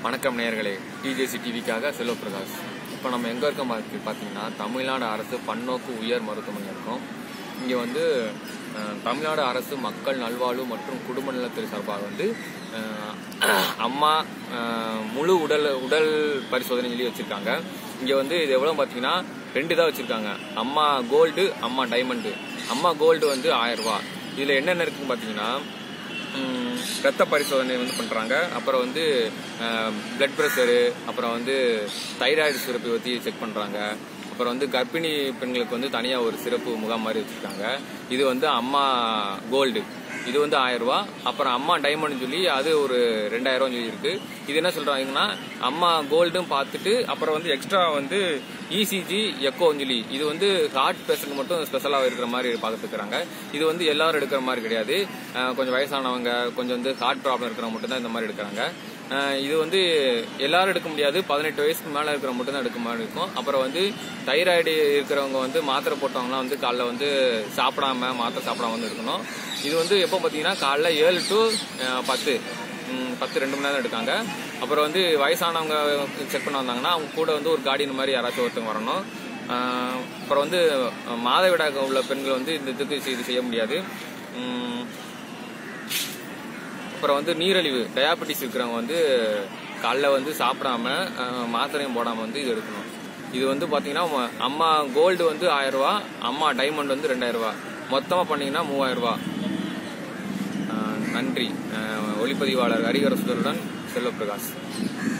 வணக்கம் நேயர்களே டிஜேசி டிவிக்காக செல்வபிரகாஷ் இப்போ நம்ம எங்கே இருக்கோம் பார்த்து பார்த்தீங்கன்னா தமிழ்நாடு அரசு பன்னோக்கு உயர் மருத்துவமனை இருக்கோம் இங்கே வந்து அஹ், தமிழ்நாடு அரசு மக்கள் நல்வாழ்வு மற்றும் குடும்ப நலத்துறை சார்பாக வந்து அஹ், அம்மா அஹ், முழு உடல் உடல் பரிசோதனை சொல்லி வச்சுருக்காங்க இங்கே வந்து இது எவ்வளோ பார்த்தீங்கன்னா ரெண்டு தான் வச்சுருக்காங்க அம்மா கோல்டு அம்மா டைமண்டு அம்மா கோல்டு வந்து ஆயிரம் ரூபாய் இதில் என்னென்ன இருக்குன்னு பார்த்தீங்கன்னா ம், ரத்த பரிசோதனை வந்து பண்றாங்க அப்புறம் வந்து பிளட் ப்ரெஷரு அப்புறம் வந்து தைராய்டு சுரப்பி பற்றி செக் பண்றாங்க அப்புறம் வந்து கர்ப்பிணி பெண்களுக்கு வந்து தனியா ஒரு சிறப்பு முகாம் மாதிரி வச்சிருக்காங்க இது வந்து அம்மா கோல்டு இது வந்து ஆயிரம் ரூபாய் அப்புறம் அம்மா டைமண்ட் சொல்லி அது ஒரு ரெண்டாயிரம் ரூபாய் சொல்லி இருக்கு இது என்ன சொல்றாங்கன்னா அம்மா கோல்டும் பார்த்துட்டு அப்புறம் வந்து எக்ஸ்ட்ரா வந்து இசிஜி எக்கோன்னு சொல்லி இது வந்து ஹார்ட் பேஷண்ட் மட்டும் ஸ்பெஷலாக இருக்கிற மாதிரி பார்த்துட்டு இருக்கிறாங்க இது வந்து எல்லாரும் எடுக்கிற மாதிரி கிடையாது அஹ் கொஞ்சம் வயசானவங்க கொஞ்சம் வந்து ஹார்ட் ப்ராப்ளம் இருக்கிறவங்க மட்டும் தான் இந்த மாதிரி எடுக்கிறாங்க அஹ் இது வந்து எல்லாரும் எடுக்க முடியாது பதினெட்டு வயசுக்கு மேலே இருக்கிறவங்க மட்டும் தான் எடுக்க மாதிரி இருக்கும் அப்புறம் வந்து தைராய்டு இருக்கிறவங்க வந்து மாத்திரை போட்டவங்கலாம் வந்து காலைல வந்து சாப்பிடாம மாத்திரை சாப்பிடாம வந்து எடுக்கணும் இது வந்து எப்போ பார்த்தீங்கன்னா காலைல ஏழு டு பத்து ம், பத்து ரெண்டு மணி நேரம் எடுக்காங்க அப்புறம் வந்து வயசானவங்க செக் பண்ண வந்தாங்கன்னா அவங்க கூட வந்து ஒரு கார்டியன் மாதிரி யாராச்சும் ஒருத்தவங்க வரணும் ஆஹ் அப்புறம் வந்து மாதவிடாய் உள்ள பெண்கள் வந்து இந்த இதுக்கு இது செய்ய முடியாது ம், அப்புறம் வந்து நீரிழிவு டயாபெட்டிஸ் இருக்கிறவங்க வந்து காலைல வந்து சாப்பிடாம ஆஹ், மாத்திரையும் போடாம வந்து இது எடுக்கணும் இது வந்து பாத்தீங்கன்னா ம- அம்மா கோல்டு வந்து ஆயிரம் ரூபா அம்மா டைமண்ட் வந்து ரெண்டாயிரம் ரூபா மொத்தமா பண்ணீங்கன்னா மூவாயிரம் ரூபா ஆஹ், நன்றி ஆஹ், ஒளிப்பதிவாளர் ஹரிகர சுதருடன் செல்வபிரகாஷ்